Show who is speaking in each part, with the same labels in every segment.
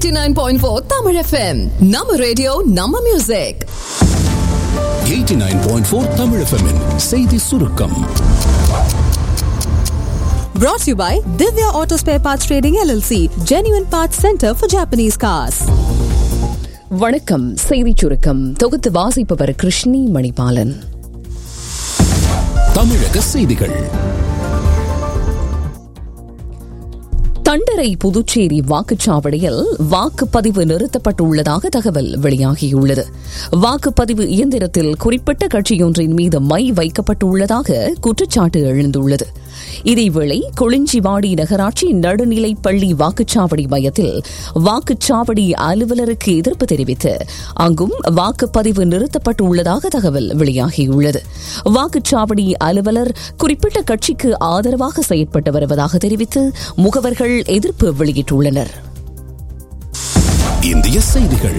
Speaker 1: 89.4 Tamil FM. நம்ம radio நம்ம music
Speaker 2: 89.4 Tamil FM -இன் செய்தி சுருக்கம்
Speaker 3: Brought to you by Divya Auto Spare Parts Trading LLC, Genuine Parts Center for Japanese Cars.
Speaker 4: வணக்கம் செய்திச் சுருக்கம் தொகுத்து வாசிப்பவர் கிருஷ்ணி மணிபாலன்
Speaker 2: தமிழக செய்திகள்
Speaker 4: தண்டரை புதுச்சேரி வாக்குச்சாவடியில் வாக்குப்பதிவு நிறுத்தப்பட்டுள்ளதாக தகவல் வெளியாகியுள்ளது வாக்குப்பதிவு இயந்திரத்தில் குறிப்பிட்ட கட்சியொன்றின் மீது மை வைக்கப்பட்டுள்ளதாக குற்றச்சாட்டு எழுந்துள்ளது இதேவேளை கொளிஞ்சிவாடி நகராட்சி நடுநிலைப் பள்ளி வாக்குச்சாவடி மையத்தில் வாக்குச்சாவடி அலுவலருக்கு எதிர்ப்பு தெரிவித்து அங்கும் வாக்குப்பதிவு நிறுத்தப்பட்டுள்ளதாக தகவல் வெளியாகியுள்ளது வாக்குச்சாவடி அலுவலர் குறிப்பிட்ட கட்சிக்கு ஆதரவாக செயற்பட்டு வருவதாக தெரிவித்து முகவர்கள் எதிர்ப்பு வெளியிட்டுள்ளனர்
Speaker 2: இந்திய செய்திகள்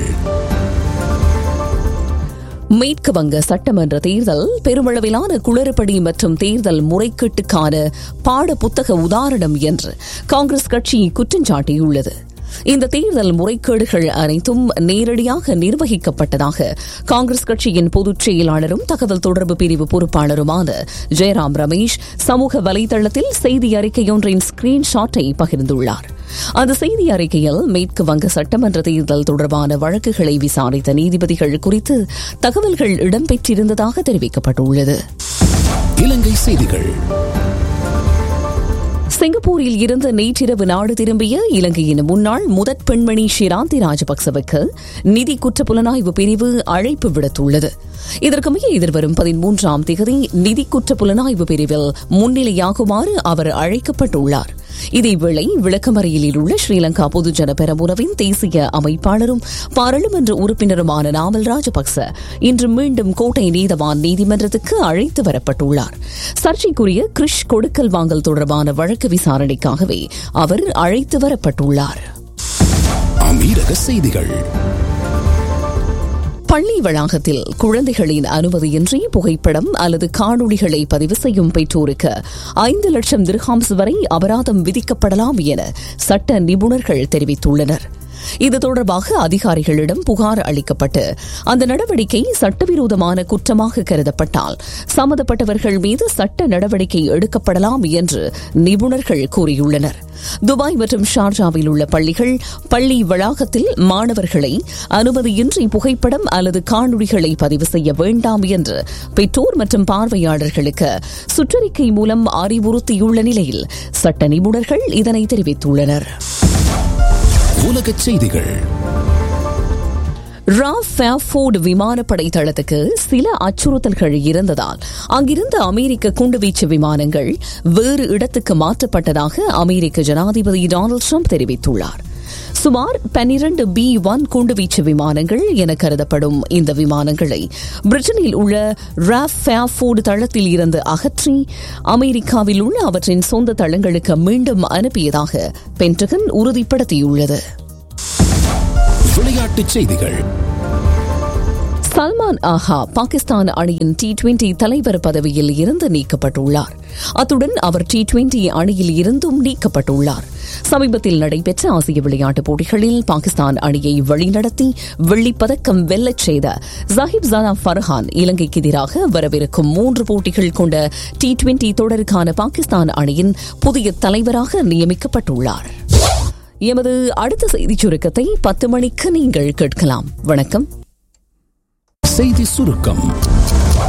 Speaker 4: மேற்கு வங்க சட்டமன்ற தேர்தல் பெருமளவிலான குளறுபடி மற்றும் தேர்தல் முறைகேட்டுக்கான பாட புத்தக உதாரணம் என்று காங்கிரஸ் கட்சி குற்றஞ்சாட்டியுள்ளது இந்த தேர்தல் முறைகேடுகள் அனைத்தும் நேரடியாக நிர்வகிக்கப்பட்டதாக காங்கிரஸ் கட்சியின் பொதுச் செயலாளரும் தகவல் தொடர்பு பிரிவு பொறுப்பாளருமான ஜெயராம் ரமேஷ் சமூக வலைதளத்தில் செய்தி அறிக்கையொன்றின் ஸ்கிரீன்ஷாட்டை பகிர்ந்துள்ளார் அந்த செய்தி அறிக்கையில் மேற்கு வங்க சட்டமன்ற தேர்தல் தொடர்பான வழக்குகளை விசாரித்த நீதிபதிகள் குறித்து தகவல்கள் இடம்பெற்றிருந்ததாக தெரிவிக்கப்பட்டுள்ளது
Speaker 2: இலங்கை செய்திகள்
Speaker 4: சிங்கப்பூரில் இருந்து நேற்றிரவு நாடு திரும்பிய இலங்கையின் முன்னாள் முதற் பெண்மணி ஷிராந்தி ராஜபக்சவுக்கு நிதி குற்ற புலனாய்வு பிரிவு அழைப்பு விடுத்துள்ளது இதற்கமைய எதிர்வரும் பதிமூன்றாம் திகதி நிதி குற்ற புலனாய்வு பிரிவில் முன்னிலையாகுமாறு அவர் அழைக்கப்பட்டுள்ளார் இதேவேளை விளக்கமறையிலில் உள்ள ஸ்ரீலங்கா பொதுஜன பெரமுனவின் தேசிய அமைப்பாளரும் பாராளுமன்ற உறுப்பினருமான நாமல் ராஜபக்ச இன்று மீண்டும் கோட்டை நீதவான் நீதிமன்றத்துக்கு அழைத்து வரப்பட்டுள்ளார் சர்ச்சைக்குரிய கிரிஷ் கொடுக்கல் வாங்கல் தொடர்பான வழக்கு விசாரணைக்காகவே அவர் அழைத்து வரப்பட்டுள்ளார்
Speaker 2: அமீரக செய்திகள்
Speaker 4: பள்ளி வளாகத்தில் குழந்தைகளின் அனுமதியின்றி புகைப்படம் அல்லது காணொளிகளை பதிவு செய்யும் பெற்றோருக்கு ஐந்து லட்சம் திர்ஹாம்ஸ் வரை அபராதம் விதிக்கப்படலாம் என சட்ட நிபுணர்கள் தெரிவித்துள்ளனர் இது தொடர்பாக அதிகாரிகளிடம் புகார் அளிக்கப்பட்டு அந்த நடவடிக்கை சட்டவிரோதமான குற்றமாக கருதப்பட்டால் சம்பந்தப்பட்டவர்கள் மீது சட்ட நடவடிக்கை எடுக்கப்படலாம் என்று நிபுணர்கள் கூறியுள்ளனர் துபாய் மற்றும் ஷார்ஜாவில் உள்ள பள்ளிகள் பள்ளி வளாகத்தில் மாணவர்களை அனுமதியின்றி புகைப்படம் அல்லது காணொளிகளை பதிவு செய்ய வேண்டாம் என்று பெற்றோர் மற்றும் பார்வையாளர்களுக்கு சுற்றறிக்கை மூலம் அறிவுறுத்தியுள்ள நிலையில் சட்ட நிபுணர்கள் இதனை தெரிவித்துள்ளனர்
Speaker 2: உலக செய்திகள்
Speaker 4: ராவ் ஃபேர்ஃபோர்டு விமானப்படை தளத்துக்கு சில அச்சுறுத்தல்கள் இருந்ததால் அங்கிருந்த அமெரிக்க குண்டுவீச்சு விமானங்கள் வேறு இடத்துக்கு மாற்றப்பட்டதாக அமெரிக்க ஜனாதிபதி டொனால்டு ட்ரம்ப் தெரிவித்துள்ளார் சுமார் பன்னிரண்டு பி ஒன் குண்டுவீச்சு விமானங்கள் என கருதப்படும் இந்த விமானங்களை பிரிட்டனில் உள்ள ராஃப் ஃபேர்ஃபோர்டு தளத்தில் இருந்து அகற்றி அமெரிக்காவில் உள்ள அவற்றின் சொந்த தளங்களுக்கு மீண்டும் அனுப்பியதாக பென்டகன் உறுதிப்படுத்தியுள்ளது
Speaker 2: விளையாட்டுச் செய்திகள்
Speaker 4: சல்மான் ஆஹா பாகிஸ்தான் அணியின் டி டுவெண்டி தலைவர் பதவியில் இருந்து நீக்கப்பட்டுள்ளார் அத்துடன் அவர் டி டுவெண்டி அணியில் இருந்தும் நீக்கப்பட்டுள்ளார் சமீபத்தில் நடைபெற்ற ஆசிய விளையாட்டுப் போட்டிகளில் பாகிஸ்தான் அணியை வழிநடத்தி வெள்ளிப்பதக்கம் வெல்லச் செய்த ஜாஹிப் ஜானா ஃபர்ஹான் இலங்கைக்கு எதிராக வரவிருக்கும் மூன்று போட்டிகள் கொண்ட டி டுவெண்டி தொடருக்கான பாகிஸ்தான் அணியின் புதிய தலைவராக நியமிக்கப்பட்டுள்ளார் எமது அடுத்த செய்திச் சுருக்கத்தை பத்து மணிக்கு நீங்கள் கேட்கலாம் வணக்கம்
Speaker 2: செய்தி சுருக்கம்